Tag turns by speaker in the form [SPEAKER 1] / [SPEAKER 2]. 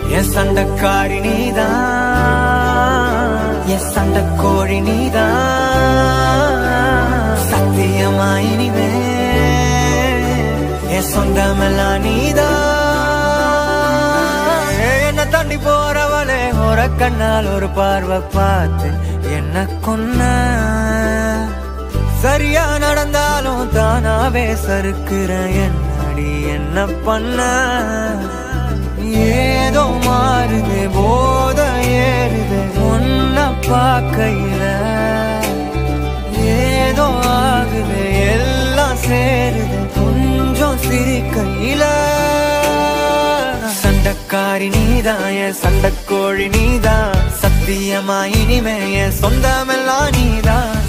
[SPEAKER 1] என் சண்டக்காரி நீதான் என் சண்டக்கோழி நீதான் சத்தியமா இனிமே என் சொந்தமெல்லாம் நீதான் என்ன தாண்டி போறவளே ஒரு கண்ணால் ஒரு பார்வை பார்த்து என்ன கொன்ன சரியா நடந்தாலும் தானாவே சறுக்குற என்னடி என்ன பண்ண ஏதோ மாறுது போத ஏறுது ஒன்ன பார்க்கையில ஏதோ ஆகுது எல்லாம் சேருது கொஞ்சம் சிரிக்கையில சண்டக்காரி நீதான் என் சண்டக்கோழி நீதான் சத்தியமா இனிமே என் சொந்தமெல்லாம் நீதான்